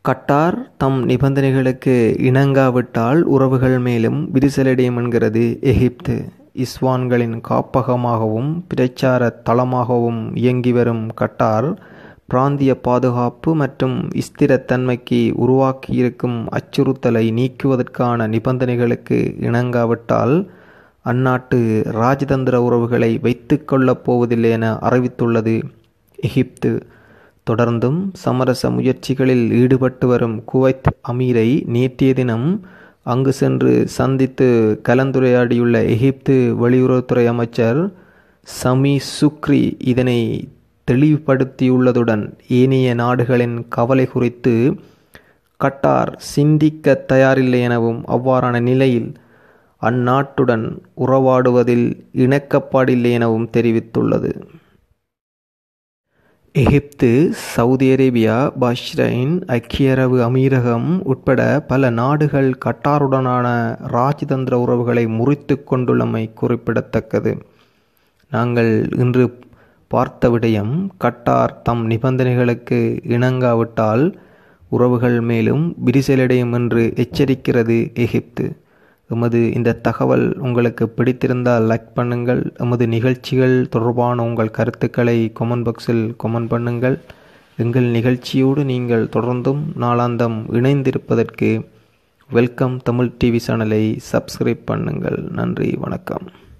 கட்டார் தம் நிபந்தனைகளுக்கு இணங்காவிட்டால் உறவுகள் மேலும் விரிசலடையும் என்கிறது எகிப்து இஸ்வான்களின் காப்பகமாகவும் பிரச்சார தளமாகவும் இயங்கி வரும் கட்டார் பிராந்திய பாதுகாப்பு மற்றும் ஸ்திரத்தன்மைக்கு உருவாக்கியிருக்கும் அச்சுறுத்தலை நீக்குவதற்கான நிபந்தனைகளுக்கு இணங்காவிட்டால் அந்நாட்டு ராஜதந்திர உறவுகளை வைத்து கொள்ளப் போவதில்லை என அறிவித்துள்ளது எகிப்து தொடர்ந்தும் சமரச முயற்சிகளில் ஈடுபட்டு வரும் குவைத் அமீரை நேற்றைய தினம் அங்கு சென்று சந்தித்து கலந்துரையாடியுள்ள எகிப்து வெளியுறவுத்துறை அமைச்சர் சமி சுக்ரி இதனை தெளிவுபடுத்தியுள்ளதுடன் ஏனைய நாடுகளின் கவலை குறித்து கட்டார் சிந்திக்க தயாரில்லை எனவும் அவ்வாறான நிலையில் அந்நாட்டுடன் உறவாடுவதில் இணக்கப்பாடில்லை எனவும் தெரிவித்துள்ளது எகிப்து சவுதி அரேபியா பஹ்ரைன் ஐக்கிய அரபு அமீரகம் உட்பட பல நாடுகள் கட்டாருடனான ராஜதந்திர உறவுகளை முறித்து கொண்டுள்ளமை குறிப்பிடத்தக்கது நாங்கள் இன்று பார்த்த விடயம் கட்டார் தம் நிபந்தனைகளுக்கு இணங்காவிட்டால் உறவுகள் மேலும் விரிசலடையும் என்று எச்சரிக்கிறது எகிப்து எமது இந்த தகவல் உங்களுக்கு பிடித்திருந்தால் லைக் பண்ணுங்கள் எமது நிகழ்ச்சிகள் தொடர்பான உங்கள் கருத்துக்களை கொமெண்ட் பாக்ஸில் கொமெண்ட் பண்ணுங்கள் எங்கள் நிகழ்ச்சியோடு நீங்கள் தொடர்ந்தும் நாளாந்தம் இணைந்திருப்பதற்கு வெல்கம் தமிழ் டிவி சேனலை சப்ஸ்கிரைப் பண்ணுங்கள் நன்றி வணக்கம்